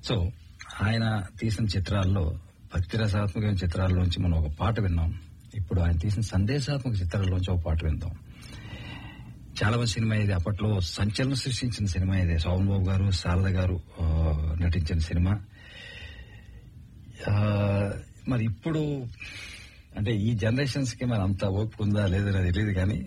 so ఆయన తీసిన చిత్రాల్లో భక్తి రసాత్మకమైన చిత్రాల్లోంచి మనం ఒక పాట విన్నాం ఇప్పుడు ఆయన తీసిన సందేశాత్మక చిత్రాల్లోంచి ఒక పాట విందాం చాలా మంది సినిమా ఇది అప్పట్లో సంచలనం సృష్టించిన సినిమా ఇది సోమన్ బాబు గారు శారద గారు ఆ, నటించిన సినిమా ఆ, మరి ఇప్పుడు అంటే ఈ జనరేషన్స్ కి మరి అంత ఓపిక ఉందా లేదో నాకు తెలియదు కానీ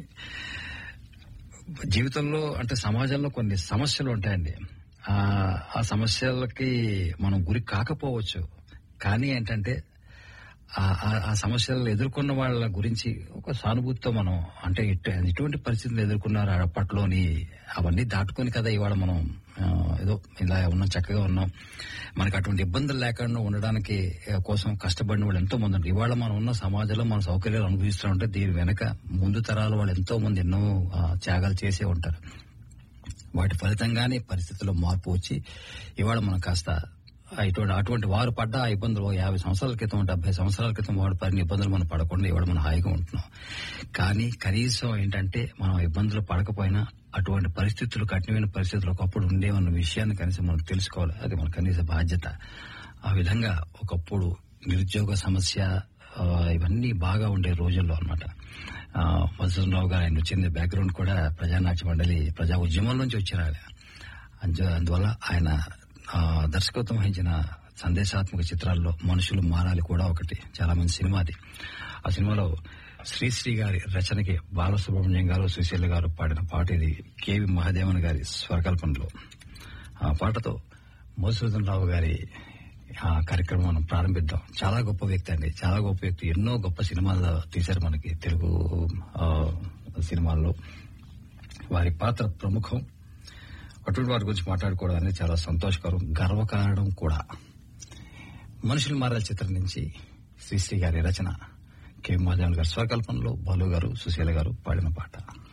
జీవితంలో అంటే సమాజంలో కొన్ని సమస్యలు ఉంటాయండి ఆ ఆ సమస్యలకి మనం గురి కాకపోవచ్చు కానీ ఏంటంటే ఆ- ఆ- ఆ సమస్యలు ఎదుర్కొన్న వాళ్ళ గురించి ఒక సానుభూతితో మనం అంటే ఇటు- ఎటువంటి పరిస్థితులు ఎదుర్కొన్నారు అప్పట్లోని అవన్నీ దాటుకొని కదా ఇవాళ మనం ఆ, ఏదో ఇలా ఉన్నాం చక్కగా ఉన్నాం మనకి అటువంటి ఇబ్బందులు లేకుండా ఉండడానికి ఆ, కోసం కష్టపడిన వాళ్ళు ఎంతో మంది ఉన్నారు ఇవాళ మనం ఉన్న సమాజంలో మన సౌకర్యాలు అనుభవిస్తూ ఉంటే దీని వెనక ముందు తరాల వాళ్ళు ఎంతో మంది ఎన్నో ఆ, త్యాగాలు చేసే ఉంటారు వాటి ఫలితంగానే పరిస్థితుల్లో మార్పు వచ్చి ఇవాళ మనం కాస్త ఇటువంటి అటువంటి వారు పడ్డ ఆ ఇబ్బందులు ఓ యాభై సంవత్సరాల క్రితం డెబ్బై సంవత్సరాల క్రితం వాడు పడిన ఇబ్బందులు మనం పడకుండా ఇవాళ మనం హాయిగా ఉంటున్నాం కానీ కనీసం ఏంటంటే మనం ఇబ్బందులు పడకపోయినా అటువంటి పరిస్థితులు కఠినమైన పరిస్థితులు ఒకప్పుడు ఉండేవన్న విషయాన్ని కనీసం మనం తెలుసుకోవాలి అది మన కనీస బాధ్యత ఆ విధంగా ఒకప్పుడు నిరుద్యోగ సమస్య ఆ, ఇవన్నీ బాగా ఉండే రోజుల్లో అనమాట మధుసూదనరావు గారు ఆయన వచ్చింది బ్యాక్గ్రౌండ్ కూడా ప్రజానాట్య మండలి ప్రజా ఉద్యమం నుంచి వచ్చారు ఆయన అందు- అందువల్ల ఆయన ఆ, దర్శకత్వం వహించిన సందేశాత్మక చిత్రాల్లో మనుషులు మారాలి కూడా ఒకటి చాలా మంది సినిమా అది ఆ సినిమాలో శ్రీశ్రీ గారి రచనకి బాలసుబ్రహ్మణ్యం గారు సుశీల గారు పాడిన పాట ఇది కేవి మహాదేవన్ గారి స్వరకల్పనలో ఆ పాటతో మధుసూదన్ రావు గారి ఆ కార్యక్రమం మనం ప్రారంభిద్దాం చాలా గొప్ప వ్యక్తి అండి చాలా గొప్ప వ్యక్తి ఎన్నో గొప్ప సినిమాలు తీశారు మనకి తెలుగు ఆ, సినిమాల్లో వారి పాత్ర ప్రముఖం అటువంటి వారి గురించి మాట్లాడుకోవడం అనేది చాలా సంతోషకరం గర్వకారణం కూడా మనుషులు మారాల చిత్రం నుంచి శ్రీశ్రీ గారి రచన కె మాధవన్ గారి స్వకల్పనలో బాలు గారు సుశీల గారు పాడిన పాట